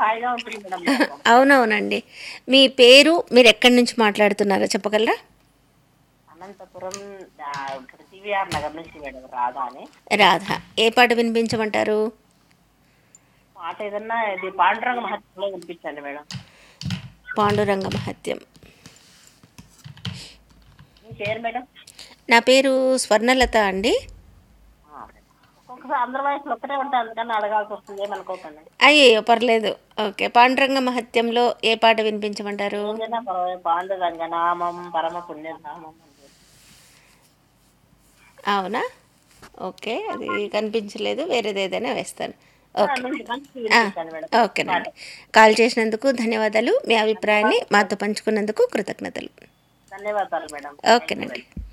హాయిగా ఉంటుంది మేడం నాకు. అవునవునండి మీ పేరు మీరు ఎక్కడి నుంచి మాట్లాడుతున్నారో చెప్పగలరా అనంతపురం ఆ, ఇక్కడ సివిఆర్ నగర్ నుంచి మేడం రాధా అని రాధ ఏ పాట వినిపించమంటారు పాట ఏదన్నా ఇది పాండురంగ మహత్యంలో వినిపించండి మేడం పాండురంగ మహత్యం మీ పేరు మేడం నా పేరు స్వర్ణలత అండి ఆ, ఒక్కొక్కసారి అందరి వయసులో ఒక్కటే ఉంటాయి అందుకని అడగాల్సి వస్తుంది ఏమనుకోకండి అయ్యో పర్లేదు ఓకే పాండురంగ మహత్యంలో ఏ పాట వినిపించమంటారు ఏదైనా పర్వాలేదు పాండురంగ నామం పరమ పుణ్యధామం అని చెప్పి. అవునా ఓకే అది కనిపించలేదు వేరేది ఏదైనా వేస్తాను ఆ, ఓకే మంచి మంచి వినిపించండి మేడం ఓకేనండి కాల్ చేసినందుకు ధన్యవాదాలు మీ అభిప్రాయాన్ని మాతో పంచుకున్నందుకు కృతజ్ఞతలు ధన్యవాదాలు మేడం ఓకేనండి